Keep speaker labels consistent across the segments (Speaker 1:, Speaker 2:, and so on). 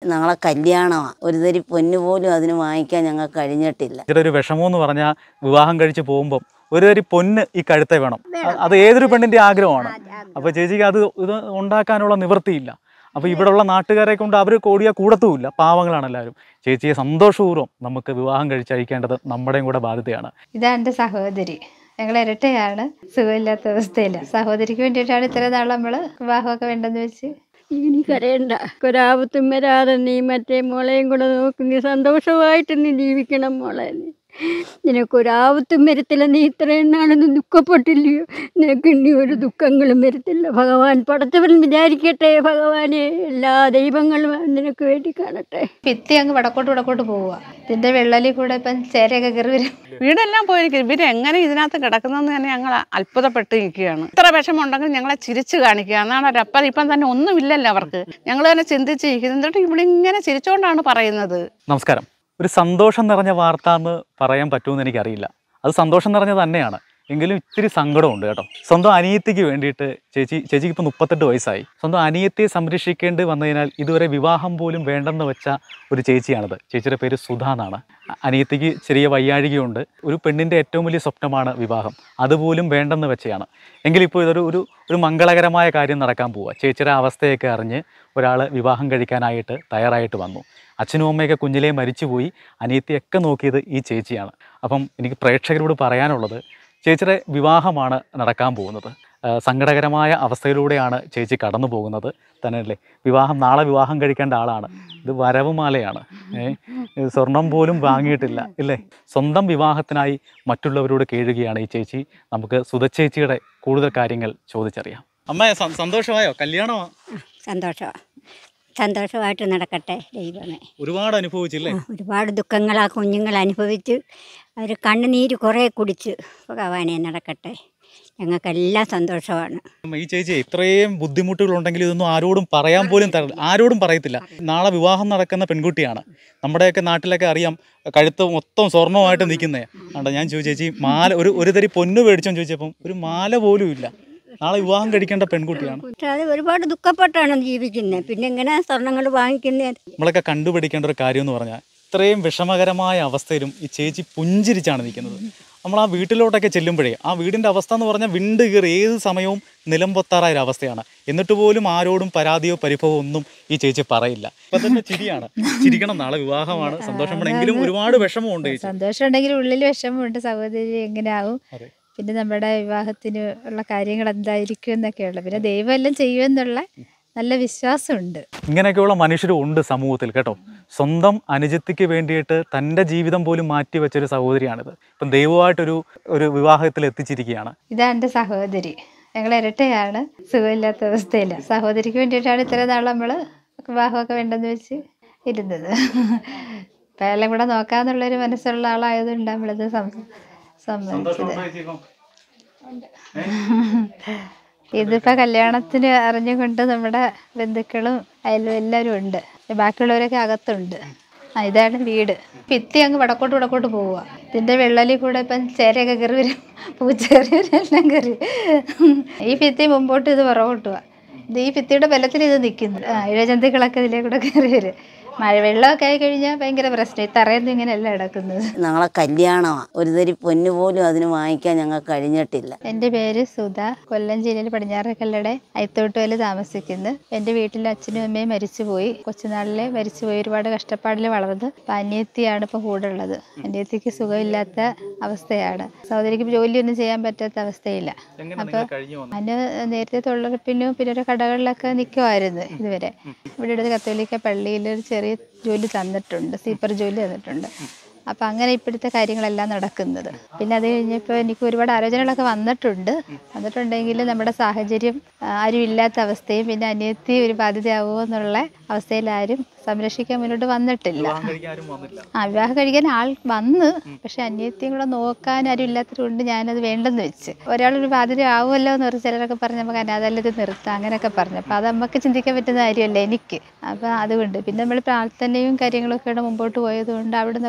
Speaker 1: ഞങ്ങളെ കല്യാണമാണ് ഒരു തരി പൊന്നു പോലും അതിന് വാങ്ങിക്കാൻ ഞങ്ങൾക്ക് കഴിഞ്ഞിട്ടില്ല
Speaker 2: ചേച്ചിയുടെ ഒരു വിഷമം എന്ന് പറഞ്ഞാൽ വിവാഹം കഴിച്ച് പോകുമ്പം ഒരു തരി പൊന്ന് ഈ കഴുത്തെ വേണം അ- അത് ഏതൊരു പെണ്ണിന്റെ ആഗ്രഹമാണ് അപ്പോൾ ചേച്ചിക്ക് അത് ഇത് ഉണ്ടാക്കാനുള്ള നിവൃത്തിയില്ല അപ്പോൾ ഇവിടെയുള്ള നാട്ടുകാരെ കൊണ്ട് അവർ കോടിയാ കൂടത്തുമില്ല പാവങ്ങളാണ് എല്ലാവരും ചേച്ചിയെ സന്തോഷപൂർവ്വം നമുക്ക് വിവാഹം കഴിച്ചയക്കേണ്ടത് നമ്മുടെയും കൂടെ ബാധ്യതയാണ്
Speaker 3: ഇതാ എൻ്റെ സഹോദരി ഞങ്ങൾ ഇരട്ടയാണ് സുഖമില്ലാത്ത അവസ്ഥയിൽ സഹോദരിക്ക് വേണ്ടിയിട്ടാണ് ഇത്ര നാൾ നമ്മൾ വിവാഹമൊക്കെ വേണ്ടെന്ന് വെച്ച്
Speaker 4: ഇനി കരയണ്ട ഒരാപത്തും വരാതെ നീ മറ്റേ മോളെയും കൂടെ നോക്കി നീ സന്തോഷമായിട്ട് നീ ജീവിക്കണം മോളെ നീ നിനക്കൊരാപത്തും വരത്തില്ല നീ ഇത്രയും നാളൊന്നും ദുഃഖപ്പെട്ടില്ലയോ നിനക്ക് ഇനി ഒരു ദുഃഖങ്ങളും വരത്തില്ല ഭഗവാൻ പടച്ചവൻ വിചാരിക്കട്ടെ ഭഗവാനെ എല്ലാ ദൈവങ്ങളും നിനക്ക് വേണ്ടി കാണട്ടെ
Speaker 3: ഭിത്തി അങ്ങ് വടക്കോട്ട് വടക്കോട്ട് പോവുക ഇതിൻ്റെ വെള്ളലിൽ കൂടെ ഇപ്പം ചേരയൊക്കെ കയറി വരും
Speaker 5: വീടെല്ലാം പോയിരിക്കും ഇവര് എങ്ങനെ ഇതിനകത്ത് കിടക്കുന്നതെന്ന് തന്നെ ഞങ്ങൾ അത്ഭുതപ്പെട്ട് നിൽക്കുകയാണ് ഇത്ര വിഷമമുണ്ടെങ്കിൽ ഞങ്ങളെ ചിരിച്ചു കാണിക്കുക എന്നാണ് ഒരപ്പം ഇപ്പം തന്നെ ഒന്നുമില്ലല്ലോ അവർക്ക് ഞങ്ങൾ തന്നെ ചിന്തിച്ചിരിക്കുന്നത് എന്നിട്ട് ഇവിടെ ഇങ്ങനെ ചിരിച്ചുകൊണ്ടാണ് പറയുന്നത്
Speaker 2: നമസ്കാരം ഒരു സന്തോഷം നിറഞ്ഞ വാർത്ത എന്ന് പറയാൻ പറ്റുമെന്ന് എനിക്കറിയില്ല അത് സന്തോഷം നിറഞ്ഞത് തന്നെയാണ് എങ്കിലും ഇത്തിരി സങ്കടമുണ്ട് കേട്ടോ സ്വന്തം അനിയത്തിക്ക് വേണ്ടിയിട്ട് ചേച്ചി ചേച്ചിക്ക് ഇപ്പോൾ മുപ്പത്തെട്ട് വയസ്സായി സ്വന്തം അനിയത്തിയെ സംരക്ഷിക്കേണ്ടി വന്നതിനാൽ ഇതുവരെ വിവാഹം പോലും വേണ്ടെന്ന് വെച്ച ഒരു ചേച്ചിയാണിത് ചേച്ചിയുടെ പേര് സുധ എന്നാണ് അ- അനിയത്തിക്ക് ചെറിയ വയ്യാഴികയുണ്ട് ഒരു പെണ്ണിൻ്റെ ഏറ്റവും വലിയ സ്വപ്നമാണ് വിവാഹം അതുപോലും വേണ്ടെന്ന് വെച്ചതാണ് എങ്കിലിപ്പോൾ ഇതൊരു ഒരു ഒരു മംഗളകരമായ കാര്യം നടക്കാൻ പോവുക ചേച്ചിയുടെ അവസ്ഥയൊക്കെ അറിഞ്ഞ് ഒരാൾ വിവാഹം കഴിക്കാനായിട്ട് തയ്യാറായിട്ട് വന്നു അച്ഛനും അമ്മയൊക്കെ കുഞ്ഞിലേ മരിച്ചുപോയി അനിയത്തിയൊക്കെ നോക്കിയത് ഈ ചേച്ചിയാണ് അപ്പം എനിക്ക് പ്രേക്ഷകരോട് പറയാനുള്ളത് ചേച്ചിയുടെ വിവാഹമാണ് നടക്കാൻ പോകുന്നത് ആ, സങ്കടകരമായ അവസ്ഥയിലൂടെയാണ് ചേച്ചി കടന്നു പോകുന്നത് തന്നെയല്ലേ വിവാഹം നാളെ വിവാഹം കഴിക്കേണ്ട ആളാണ് ഇത് വരവുമാലയാണ് ഏ ഇത് സ്വർണം പോലും വാങ്ങിയിട്ടില്ല ഇല്ലേ സ്വന്തം വിവാഹത്തിനായി മറ്റുള്ളവരോട് കേഴുകയാണ് ഈ ചേച്ചി നമുക്ക് സുധച്ചേച്ചിയുടെ കൂടുതൽ കാര്യങ്ങൾ ചോദിച്ചറിയാം അമ്മ സന്തോഷമായോ കല്യാണമാ
Speaker 4: സന്തോഷം സന്തോഷമായിട്ട് നടക്കട്ടെ ദൈവമേ
Speaker 2: ഒരുപാട് അനുഭവിച്ചില്ലേ
Speaker 4: ആ, ഒരുപാട് ദുഃഖങ്ങൾ ആ കുഞ്ഞുങ്ങൾ അനുഭവിച്ച് അവർ കണ്ണുനീര് കുറേ കുടിച്ച് ഭഗവാനെ നടക്കട്ടെ ഞങ്ങൾക്കെല്ലാം സന്തോഷമാണ്
Speaker 2: ഈ ചേച്ചി ഇത്രയും ബുദ്ധിമുട്ടുകളുണ്ടെങ്കിൽ ഇതൊന്നും ആരോടും പറയാൻ പോലും തര ആരോടും പറയത്തില്ല നാളെ വിവാഹം നടക്കുന്ന പെൺകുട്ടിയാണ് നമ്മുടെയൊക്കെ നാട്ടിലൊക്കെ അറിയാം കഴുത്ത് മൊത്തം സ്വർണ്ണമായിട്ട് നിൽക്കുന്നേ ആണ്ട ഞാൻ ചോദിച്ചു ചേച്ചി മാല ഒരു ഒരു തരി പൊന്ന് മേടിച്ചോന്ന് ചോദിച്ചപ്പം ഒരു മാല പോലും ഇല്ല നാളെ വിവാഹം കഴിക്കേണ്ട പെൺകുട്ടിയാണ്
Speaker 4: പക്ഷെ അത് ഒരുപാട് ദുഃഖപ്പെട്ടാണ് ജീവിക്കുന്നത് പിന്നെ എങ്ങനെ സ്വർണ്ണങ്ങൾ വാങ്ങിക്കുന്നത്
Speaker 2: നമ്മളൊക്കെ കണ്ടുപിടിക്കേണ്ട ഒരു കാര്യം എന്ന് പറഞ്ഞാൽ ഇത്രയും വിഷമകരമായ അവസ്ഥയിലും ഈ ചേച്ചി പുഞ്ചിരിച്ചാണ് നിൽക്കുന്നത് നമ്മൾ ആ വീട്ടിലോട്ടൊക്കെ ചെല്ലുമ്പോഴേ ആ വീടിൻ്റെ അവസ്ഥ എന്ന് പറഞ്ഞാൽ വിണ്ട് കയറി ഏത് സമയവും നിലംപൊത്താറായ ഒരു അവസ്ഥയാണ് എന്നിട്ട് പോലും ആരോടും പരാതിയോ പരിഭവമോ ഒന്നും ഈ ചേച്ചി പറയില്ല ഇപ്പൊ തന്നെ ചിരിയാണ് ചിരിക്കണം നാളെ വിവാഹമാണ് സന്തോഷമാണ് എങ്കിലും ഒരുപാട് വിഷമമുണ്ട് ചേച്ചി
Speaker 3: സന്തോഷം ഉണ്ടെങ്കിൽ ഉള്ളിൽ വിഷമമുണ്ട് സഹോദരി എങ്ങനെയാവും
Speaker 2: അതെ.
Speaker 3: പിന്നെ നമ്മുടെ വിവാഹത്തിന് ഉള്ള കാര്യങ്ങൾ എന്തായിരിക്കും എന്നൊക്കെയുള്ള പിന്നെ ദൈവം എല്ലാം ചെയ്യുമെന്നുള്ള നല്ല വിശ്വാസമുണ്ട്
Speaker 2: ഇങ്ങനെയൊക്കെയുള്ള മനുഷ്യരും ഉണ്ട് സമൂഹത്തിൽ കേട്ടോ സ്വന്തം അനുജത്തിക്ക് വേണ്ടിയിട്ട് തൻ്റെ ജീവിതം പോലും മാറ്റി വെച്ചൊരു സഹോദരിയാണിത് ഇപ്പം ദൈവമായിട്ടൊരു ഒരു വിവാഹത്തിൽ എത്തിച്ചിരിക്കുകയാണ്
Speaker 3: ഇതാ എൻ്റെ സഹോദരി ഞങ്ങൾ ഇരട്ടയാണ് സുഖമില്ലാത്ത അവസ്ഥയിൽ സഹോദരിക്ക് വേണ്ടിയിട്ടാണ് ഇത്ര നാൾ നമ്മൾ വിവാഹമൊക്കെ വേണ്ടെന്ന് വെച്ച് ഇരുന്നത് അപ്പം എല്ലാം കൂടെ നോക്കാന്നുള്ളൊരു മനസ്സുള്ള ആളായതുകൊണ്ട് നമ്മളിത് സം സമ്മതിച്ചത് ഇതിപ്പോൾ കല്യാണത്തിന് അറിഞ്ഞുകൊണ്ട് നമ്മുടെ ബന്ധുക്കളും അയലും എല്ലാവരും ഉണ്ട് ബാക്കിയുള്ളവരൊക്കെ അകത്തുണ്ട് ആ ഇതാണ് വീട് ഭിത്തി അങ്ങ് വടക്കോട്ട് വടക്കോട്ട് പോവുക ഇതിൻ്റെ വെള്ളലിൽ കൂടെ ഇപ്പം ചേരയൊക്കെ കയറി വരും പൂച്ചേറിയവരെല്ലാം കയറി ഈ ഭിത്തി മുമ്പോട്ട് ഇത് പുറകോട്ട് പോവാ ഇത് ഈ ഭിത്തിയുടെ ബലത്തിൽ ഇത് നിൽക്കുന്നു ആ ഇഴജന്തുക്കളൊക്കെ ഇതിലേ കൂടെ കയറി വരും മഴ വെള്ളമൊക്കെ ആയി കഴിഞ്ഞാൽ ഭയങ്കര പ്രശ്നം ഈ തറയൊന്നും ഇങ്ങനെയല്ല കിടക്കുന്നത്
Speaker 1: ഞങ്ങളെ കല്യാണമാണ് ഒരു തരി പൊന്നു പോലും അതിന് വാങ്ങിക്കാൻ ഞങ്ങൾക്ക് കഴിഞ്ഞിട്ടില്ല
Speaker 3: എൻ്റെ പേര് സുധ കൊല്ലം ജില്ലയിൽ പടിഞ്ഞാറക്കല്ലടെ അയത്തോട്ടുവല് താമസിക്കുന്നു എൻ്റെ വീട്ടിൽ അച്ഛനും അമ്മയും മരിച്ചുപോയി കൊച്ചുനാളിലെ മരിച്ചുപോയി ഒരുപാട് കഷ്ടപ്പാടിൽ വളർന്ന് അപ്പം അനിയത്തിയാണ് ഇപ്പം കൂടെ ഉള്ളത് അനിയത്തിക്ക് സുഖമില്ലാത്ത അവസ്ഥയാണ് സഹോദരിക്ക് ജോലിയൊന്നും ചെയ്യാൻ പറ്റാത്ത അവസ്ഥയില്ല അപ്പോൾ അതിന് നേരത്തെ തൊഴിലുറപ്പിനും പിന്നെ ഒരു കടകളിലൊക്കെ നിൽക്കുമായിരുന്നു ഇതുവരെ ഇവിടെ അടുത്ത് കത്തോലിക്ക പള്ളിയിൽ ഒരു ചെറിയ ജോലി തന്നിട്ടുണ്ട് സീപ്പർ ജോലി തന്നിട്ടുണ്ട് അപ്പം അങ്ങനെ ഇപ്പോഴത്തെ കാര്യങ്ങളെല്ലാം നടക്കുന്നത് പിന്നെ അത് കഴിഞ്ഞപ്പോൾ എനിക്ക് ഒരുപാട് ആലോചനകളൊക്കെ വന്നിട്ടുണ്ട് വന്നിട്ടുണ്ടെങ്കിൽ നമ്മുടെ സാഹചര്യം ആ, ആരും ഇല്ലാത്ത അവസ്ഥയും പിന്നെ അനിയത്തി ഒരു ബാധ്യതയാവുമോ എന്നുള്ള അവസ്ഥയിൽ ആരും സംരക്ഷിക്കാൻ മുന്നോട്ട് വന്നിട്ടില്ല ആ വിവാഹം കഴിക്കാൻ ആൾ വന്ന് പക്ഷെ അന്യത്തെയും കൂടെ നോക്കാൻ ആരും ഇല്ലാത്തത് കൊണ്ട് ഞാനത് വേണ്ടെന്ന് വെച്ച് ഒരാളൊരു ബാധ്യത ആവുമല്ലോ എന്ന് പറഞ്ഞ് ചിലരൊക്കെ പറഞ്ഞ് നമുക്ക് അനാഥാലയത്തിൽ നിർത്താം അങ്ങനെയൊക്കെ പറഞ്ഞു അപ്പോൾ അത് നമുക്ക് ചിന്തിക്കാൻ പറ്റുന്ന കാര്യമല്ല എനിക്ക് അപ്പോൾ അതുകൊണ്ട് പിന്നെ നമ്മൾ പ്രാർത്ഥനയും കാര്യങ്ങളൊക്കെ ഇവിടെ മുമ്പോട്ട് പോയത് കൊണ്ട് അവിടെ നിന്നൊക്കെ ഒരുപാട്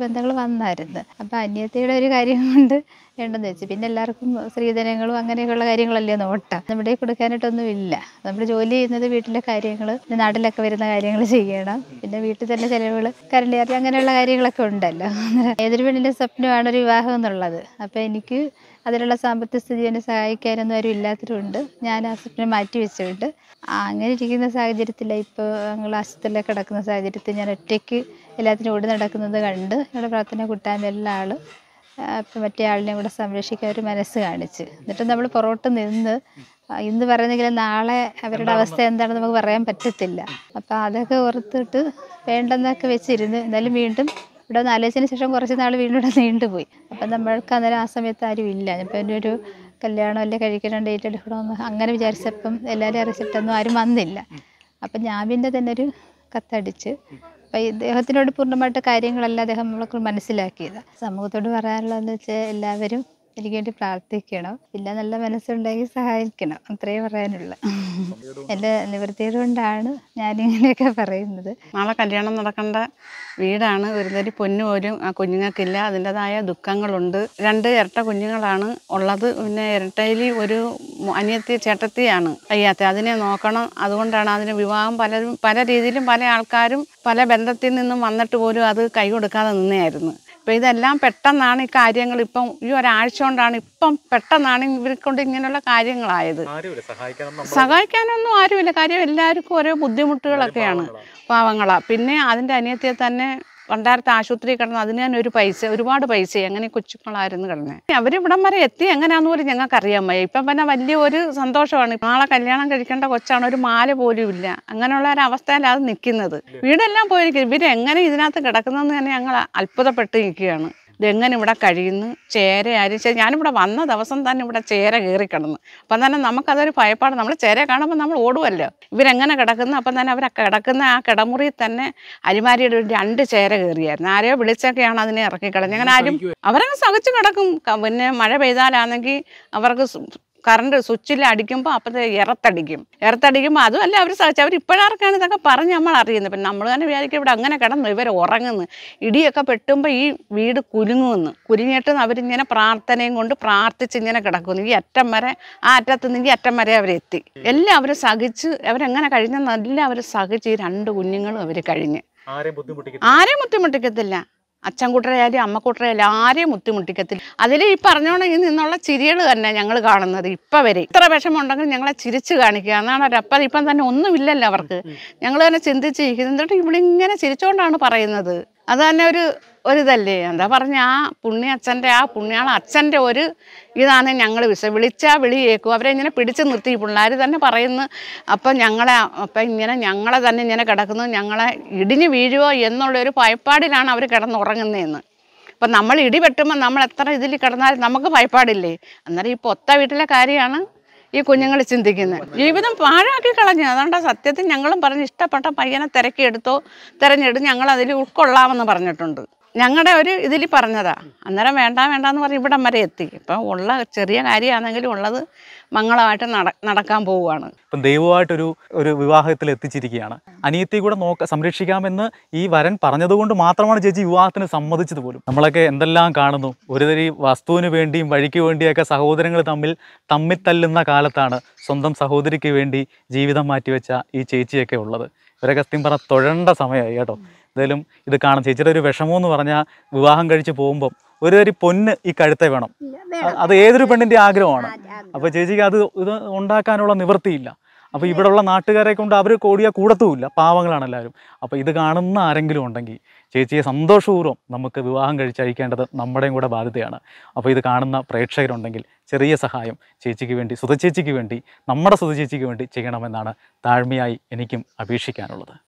Speaker 3: ബന്ധങ്ങൾ വന്നായിരുന്നു അപ്പോൾ അന്യതയുടെ ഒരു കാര്യം കൊണ്ട് വേണ്ടെന്ന് വെച്ചു പിന്നെ എല്ലാവർക്കും സ്ത്രീധനങ്ങളും അങ്ങനെയൊക്കെയുള്ള കാര്യങ്ങളല്ലേ നോട്ടം നമ്മുടെ കൊടുക്കാനായിട്ടൊന്നും ഇല്ല നമ്മൾ ജോലി ചെയ്യുന്നത് വീട്ടിലെ കാര്യങ്ങൾ പിന്നെ നാട്ടിലൊക്കെ വരുന്ന കാര്യങ്ങൾ ചെയ്യണം പിന്നെ വീട്ടിൽ തന്നെ ചിലവുകൾ കരണ്ട് ചാർജ് അങ്ങനെയുള്ള കാര്യങ്ങളൊക്കെ ഉണ്ടല്ലോ ഏതൊരു പെണ്ണിൻ്റെ സ്വപ്നമാണ് ഒരു വിവാഹം എന്നുള്ളത് അപ്പോൾ എനിക്ക് അതിനുള്ള സാമ്പത്തിക സ്ഥിതി എന്നെ സഹായിക്കാനൊന്നും ആരും ഇല്ലാത്തതുകൊണ്ട് ഞാൻ ആ സ്വപ്നം മാറ്റി വെച്ചുകൊണ്ട് ആ, അങ്ങനെ ഇരിക്കുന്ന സാഹചര്യത്തിൽ ഇപ്പോൾ ഞങ്ങൾ ആശുപത്രിയിലൊക്കെ കിടക്കുന്ന സാഹചര്യത്തിൽ ഞാൻ ഒറ്റയ്ക്ക് എല്ലാത്തിനും ഓടി നടക്കുന്നത് കണ്ട് ഞങ്ങളുടെ പ്രാർത്ഥന കൂട്ടായ്മയുള്ള ആൾ അപ്പം മറ്റേ ആളിനെ കൂടെ സംരക്ഷിക്കാൻ ഒരു മനസ്സ് കാണിച്ച് എന്നിട്ട് നമ്മൾ പുറകോട്ട് നിന്ന് ആ, ഇന്ന് പറയുന്നെങ്കിലും നാളെ അവരുടെ അവസ്ഥ എന്താണെന്ന് നമുക്ക് പറയാൻ പറ്റത്തില്ല അപ്പോൾ അതൊക്കെ ഓർത്തിട്ട് വേണ്ടെന്നൊക്കെ വെച്ചിരുന്ന് എന്നാലും വീണ്ടും ഇവിടെ ഒന്ന് ആലോചിച്ചതിന് ശേഷം കുറച്ച് നാൾ വീണ്ടും ഇവിടെ നീണ്ടുപോയി അപ്പം നമ്മൾക്ക് അന്നേരം ആ സമയത്ത് ആരും ഇല്ല ഇപ്പം എൻ്റെ ഒരു കല്യാണം അല്ലെ കഴിക്കണം ഡേറ്റ് എടുക്കണമെന്ന് അങ്ങനെ വിചാരിച്ചപ്പം എല്ലാവരും അറിയിച്ചിട്ടൊന്നും ആരും വന്നില്ല അപ്പം ഞാൻ പിന്നെ തന്നെ ഒരു കത്തടിച്ച് അപ്പം ഇദ്ദേഹത്തിനോട് പൂർണ്ണമായിട്ട് കാര്യങ്ങളെല്ലാം അദ്ദേഹം നമ്മൾക്ക് മനസ്സിലാക്കിയത് സമൂഹത്തോട് പറയാനുള്ളതെന്ന് വെച്ചാൽ എല്ലാവരും എനിക്ക് വേണ്ടി പ്രാർത്ഥിക്കണം പിന്നെ നല്ല മനസ്സുണ്ടെങ്കിൽ സഹായിക്കണം അത്രയേ പറയാനുള്ളൂ എൻ്റെ നിവൃത്തിയത് കൊണ്ടാണ് ഞാനിങ്ങനെയൊക്കെ പറയുന്നത്
Speaker 5: നാളെ കല്യാണം നടക്കേണ്ട വീടാണ് ഒരു തരി പൊന്നു പോലും ആ കുഞ്ഞുങ്ങൾക്കില്ല അതിൻ്റെതായ ദുഃഖങ്ങളുണ്ട് രണ്ട് ഇരട്ട കുഞ്ഞുങ്ങളാണ് ഉള്ളത് പിന്നെ ഇരട്ടയിൽ ഒരു മു- അനിയത്തി ചേട്ടത്തിയാണ് വയ്യാത്ത അതിനെ നോക്കണം അതുകൊണ്ടാണ് അതിന് വിവാഹം പലരും പല രീതിയിലും പല ആൾക്കാരും പല ബന്ധത്തിൽ നിന്നും വന്നിട്ട് പോലും അത് കൈ കൊടുക്കാതെ നിന്നെയായിരുന്നു ഇപ്പം ഇതെല്ലാം പെട്ടെന്നാണ് ഈ കാര്യങ്ങൾ ഇപ്പം ഈ ഒരാഴ്ച കൊണ്ടാണ് ഇപ്പം പെട്ടെന്നാണ് ഇവരെ കൊണ്ട് ഇങ്ങനെയുള്ള കാര്യങ്ങളായത് സഹായിക്കാനൊന്നും ആരുമില്ല കാര്യം എല്ലാവർക്കും ഓരോ ബുദ്ധിമുട്ടുകളൊക്കെയാണ് പാവങ്ങളാ പിന്നെ അതിൻ്റെ അനിയത്തിയെ തന്നെ കൊണ്ടാരത്തെ ആശുപത്രി കിടന്ന് അതിന് തന്നെ ഒരു പൈസ ഒരുപാട് പൈസ അങ്ങനെ കൊച്ചുങ്ങളായിരുന്നു കിടന്നത് അവരിവിടം വരെ എത്തി എങ്ങനെയാന്ന് പോലും ഞങ്ങൾക്ക് അറിയാൻ വയ്യ ഇപ്പം പിന്നെ വലിയ ഒരു സന്തോഷമാണ് നാളെ കല്യാണം കഴിക്കേണ്ട കൊച്ചാണ് ഒരു മാല പോലും ഇല്ല അങ്ങനെയുള്ള ഒരു അവസ്ഥയിലാണ് അത് നിൽക്കുന്നത് വീടെല്ലാം പോയിരിക്കും ഇവരെങ്ങനെ ഇതിനകത്ത് കിടക്കുന്നതെന്ന് തന്നെ ഞങ്ങൾ അത്ഭുതപ്പെട്ട് നിൽക്കുകയാണ് ഇതെങ്ങനെ ഇവിടെ കഴിയുന്നു ചേര അരിച്ച് ഞാനിവിടെ വന്ന ദിവസം തന്നെ ഇവിടെ ചേര കയറി കിടന്നു അപ്പം തന്നെ നമുക്കതൊരു ഭയപ്പാട് നമ്മൾ ചേര കാണുമ്പോൾ നമ്മൾ ഓടുമല്ലോ ഇവരെങ്ങനെ കിടക്കുന്നു അപ്പം തന്നെ അവർ കിടക്കുന്ന ആ കിടമുറിയിൽ തന്നെ അരിമാരിയുടെ ഒരു രണ്ട് ചേര കയറിയായിരുന്നു ആരെയോ വിളിച്ചൊക്കെയാണ് അതിനെ ഇറക്കി കളഞ്ഞത് അങ്ങനെ ആരും അവരങ്ങ് സഹിച്ച് കിടക്കും ക- പിന്നെ മഴ പെയ്താലാണെങ്കിൽ അവർക്ക് സു- കറണ്ട് സ്വിച്ചിൽ അടിക്കുമ്പോൾ അപ്പോഴത്തെ ഇറത്തടിക്കും ഇറത്തടിക്കുമ്പോൾ അതുമല്ല അവർ സഹിച്ച് അവർ ഇപ്പോഴാർക്കാണ് ഇതൊക്കെ പറഞ്ഞ് നമ്മൾ അറിയുന്നത് പിന്നെ നമ്മൾ തന്നെ വിചാരിക്കും ഇവിടെ അങ്ങനെ കിടന്നു ഇവർ ഉറങ്ങുന്നു ഇടിയൊക്കെ പെട്ടുമ്പോൾ ഈ വീട് കുലുങ്ങുമെന്ന് കുലുങ്ങിയിട്ട് അവരിങ്ങനെ പ്രാർത്ഥനയും കൊണ്ട് പ്രാർത്ഥിച്ച് ഇങ്ങനെ കിടക്കുന്നു ഈ അറ്റം വരെ ആ അറ്റത്ത് നിന്ന് ഈ അറ്റം വരെ അവരെത്തി എല്ലാം അവർ സഹിച്ച് അവരെങ്ങനെ കഴിഞ്ഞെന്ന് എല്ലാം അവർ സഹിച്ച് ഈ രണ്ട് കുഞ്ഞുങ്ങളും അവർ കഴിഞ്ഞ്
Speaker 2: ആരെയും ബുദ്ധിമുട്ടിക്കുന്നു
Speaker 5: ആരെയും ബുദ്ധിമുട്ടിക്കത്തില്ല അച്ഛൻ കൂട്ടരായാലും അമ്മ കൂട്ടരായാലും ആരെയും ബുദ്ധിമുട്ടിക്കത്തില്ല അതിൽ ഈ പറഞ്ഞോണെങ്കിൽ നിന്നുള്ള ചിരികൾ തന്നെ ഞങ്ങൾ കാണുന്നത് ഇപ്പം വരെ ഇത്ര വിഷമമുണ്ടെങ്കിൽ ഞങ്ങളെ ചിരിച്ച് കാണിക്കുക എന്നാണ് ഒരപ്പം ഇപ്പം തന്നെ ഒന്നുമില്ലല്ലോ അവർക്ക് ഞങ്ങൾ തന്നെ ചിന്തിച്ചിരിക്കുന്നത് എന്നിട്ട് ഇവിടെ ഇങ്ങനെ ചിരിച്ചുകൊണ്ടാണ് പറയുന്നത് അത് തന്നെ ഒരു ഒരിതല്ലേ എന്താ പറഞ്ഞ ആ പുണ്യ അച്ഛൻ്റെ ആ പുണ്യാള അച്ഛൻ്റെ ഒരു ഇതാണ് ഞങ്ങൾ വിഷ വിളിച്ചാൽ വിളി കേൾക്കും അവരെ ഇങ്ങനെ പിടിച്ച് നിർത്തി പിള്ളേർ തന്നെ പറയുന്നു അപ്പം ഞങ്ങളെ അപ്പം ഇങ്ങനെ ഞങ്ങളെ തന്നെ ഇങ്ങനെ കിടക്കുന്നു ഞങ്ങളെ ഇടിഞ്ഞ് വീഴുവോ എന്നുള്ളൊരു ഭയപ്പാടിലാണ് അവർ കിടന്നുറങ്ങുന്നതെന്ന് അപ്പം നമ്മൾ ഇടി വെട്ടുമ്പോൾ നമ്മൾ എത്ര ഇതിൽ കിടന്നാലും നമുക്ക് ഭയപ്പാടില്ലേ അന്നേരം ഈ പൊത്ത വീട്ടിലെ കാര്യമാണ് ഈ കുഞ്ഞുങ്ങൾ ചിന്തിക്കുന്നത് ജീവിതം പാഴാക്കി കളഞ്ഞു അതുകൊണ്ട് സത്യത്തിൽ ഞങ്ങളും പറഞ്ഞ് ഇഷ്ടപ്പെട്ട പയ്യനെ തിരക്കിയെടുത്തോ തിരഞ്ഞെടുത്ത് ഞങ്ങൾ അതിൽ ഉൾക്കൊള്ളാമെന്ന് പറഞ്ഞിട്ടുണ്ട് ഞങ്ങളുടെ ഒരു ഇതിൽ പറഞ്ഞതാ അന്നേരം വേണ്ട വേണ്ടാന്ന് പറഞ്ഞ് ഇവിടം വരെ എത്തി ഇപ്പം ഉള്ള ചെറിയ കാര്യമാണെങ്കിലും ഉള്ളത് മംഗളമായിട്ട് നട നടക്കാൻ പോവുകയാണ്
Speaker 2: ഇപ്പം ദൈവമായിട്ടൊരു ഒരു വിവാഹത്തിൽ എത്തിച്ചിരിക്കുകയാണ് അനിയത്തി കൂടെ നോക്ക സംരക്ഷിക്കാമെന്ന് ഈ വരൻ പറഞ്ഞതുകൊണ്ട് മാത്രമാണ് ചേച്ചി വിവാഹത്തിന് സമ്മതിച്ചത് പോലും നമ്മളൊക്കെ എന്തെല്ലാം കാണുന്നു ഒരു തരി വസ്തുവിന് വേണ്ടിയും വഴിക്ക് വേണ്ടിയൊക്കെ സഹോദരങ്ങൾ തമ്മിൽ തമ്മിൽ തല്ലുന്ന കാലത്താണ് സ്വന്തം സഹോദരിക്ക് വേണ്ടി ജീവിതം മാറ്റിവെച്ച ഈ ചേച്ചിയൊക്കെ ഉള്ളത് ഇവരൊക്കെ സത്യം പറഞ്ഞാൽ തൊഴേണ്ട സമയമായി കേട്ടോ എന്തായാലും ഇത് കാണാം ചേച്ചിയുടെ ഒരു വിഷമം എന്ന് പറഞ്ഞാൽ വിവാഹം കഴിച്ച് പോകുമ്പം ഒരു തരി പൊന്ന് ഈ കഴുത്തെ വേണം അ- അത് ഏതൊരു പെണ്ണിന്റെ ആഗ്രഹമാണ് അപ്പൊ ചേച്ചിക്ക് അത് ഇത് ഉണ്ടാക്കാനുള്ള നിവൃത്തിയില്ല അപ്പൊ ഇവിടെയുള്ള നാട്ടുകാരെ കൊണ്ട് അവർ കൂടിയ കൂടത്തുമില്ല പാവങ്ങളാണ് എല്ലാവരും അപ്പൊ ഇത് കാണുന്ന ആരെങ്കിലും ഉണ്ടെങ്കിൽ ചേച്ചിയെ സന്തോഷപൂർവ്വം നമുക്ക് വിവാഹം കഴിച്ചയക്കേണ്ടത് നമ്മുടെയും കൂടെ ബാധ്യതയാണ് അപ്പോൾ ഇത് കാണുന്ന പ്രേക്ഷകരുണ്ടെങ്കിൽ ചെറിയ സഹായം ചേച്ചിക്ക് വേണ്ടി സുധ ചേച്ചിക്ക് വേണ്ടി നമ്മുടെ സുധ ചേച്ചിക്ക് വേണ്ടി ചെയ്യണമെന്നാണ് താഴ്മയായി എനിക്കും അപേക്ഷിക്കാനുള്ളത്